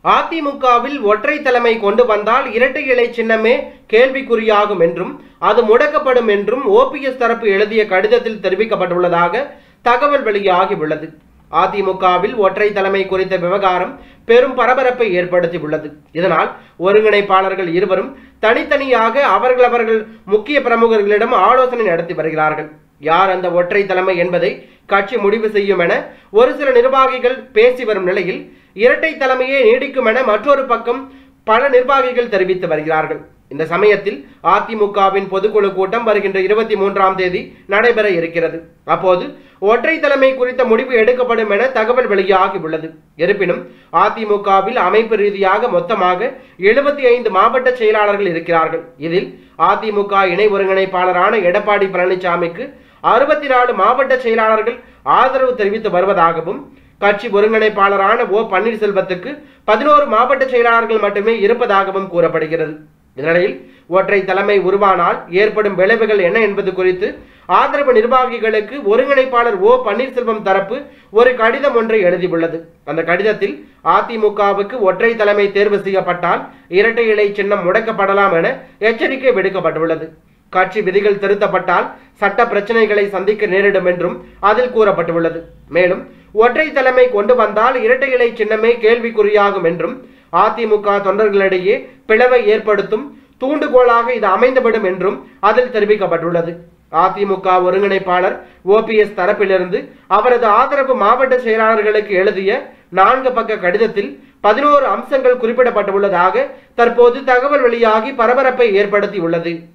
அதிமுகவில் ஒற்றை தலைமை கொண்டு வந்தால் இரட்டை இலை சின்னமே கேள்விக்குறியாகும் என்றும் அது முடக்கப்படும் என்றும் ஓபிஎஸ் தரப்பு எழுதிய கடிதத்தில் தெரிவிக்கப்பட்டுள்ளதாக தகவல் வெளியாகியுள்ளது அதிமுகவில் ஒற்றை தலைமை குறித்த விவகாரம் பெரும் பரபரப்பை ஏற்படுத்தியுள்ளது இதனால் ஒருங்கிணைப்பாளர்கள் இருவரும் தனித்தனியாக அவர்களவர்கள் முக்கிய பிரமுகர்களிடம் ஆலோசனை நடத்தி வருகிறார்கள் யார் அந்த ஒற்றை தலைமை என்பதை கட்சி முடிவு செய்யும் என ஒரு சில நிர்வாகிகள் பேசி வரும் நிலையில் இரட்டை தலைமையே நீடிக்கும் என மற்றொரு பக்கம் பல நிர்வாகிகள் தெரிவித்து வருகிறார்கள் இந்த சமயத்தில் அதிமுகவின் பொதுக்குழு கூட்டம் வருகின்ற இருபத்தி மூன்றாம் தேதி நடைபெற இருக்கிறது அப்போது ஒற்றை தலைமை குறித்த முடிவு எடுக்கப்படும் என தகவல் வெளியாகியுள்ளது இருப்பினும் அதிமுகவில் அமைப்பு ரீதியாக மொத்தமாக எழுபத்தி ஐந்து மாவட்ட செயலாளர்கள் இருக்கிறார்கள் இதில் அதிமுக இணை ஒருங்கிணைப்பாளரான எடப்பாடி பழனிசாமிக்கு அறுபத்தி நாலு மாவட்ட செயலாளர்கள் ஆதரவு தெரிவித்து வருவதாகவும் கட்சி ஒருங்கிணைப்பாளரான ஓ பன்னீர்செல்வத்துக்கு பதினோரு மாவட்ட செயலாளர்கள் மட்டுமே இருப்பதாகவும் கூறப்படுகிறது இந்நிலையில் ஒற்றை தலைமை உருவானால் ஏற்படும் விளைவுகள் என்ன என்பது குறித்து ஆதரவு நிர்வாகிகளுக்கு ஒருங்கிணைப்பாளர் ஓ பன்னீர்செல்வம் தரப்பு ஒரு கடிதம் ஒன்றை எழுதியுள்ளது அந்த கடிதத்தில் அதிமுகவுக்கு ஒற்றை தலைமை தேர்வு செய்யப்பட்டால் இரட்டை இலை சின்னம் முடக்கப்படலாம் என எச்சரிக்கை விடுக்கப்பட்டுள்ளது கட்சி விதிகள் திருத்தப்பட்டால் சட்ட பிரச்சனைகளை சந்திக்க நேரிடும் என்றும் அதில் கூறப்பட்டுள்ளது மேலும் ஒற்றை தலைமை கொண்டு வந்தால் இரட்டை இலை சின்னமே கேள்விக்குறியாகும் என்றும் அதிமுக தொண்டர்களிடையே பிளவை ஏற்படுத்தும் தூண்டுகோலாக இது அமைந்துவிடும் என்றும் அதில் தெரிவிக்கப்பட்டுள்ளது அதிமுக ஒருங்கிணைப்பாளர் ஓபிஎஸ் தரப்பிலிருந்து அவரது ஆதரவு மாவட்ட செயலாளர்களுக்கு எழுதிய நான்கு பக்க கடிதத்தில் பதினோரு அம்சங்கள் குறிப்பிடப்பட்டுள்ளதாக தற்போது தகவல் வெளியாகி பரபரப்பை ஏற்படுத்தியுள்ளது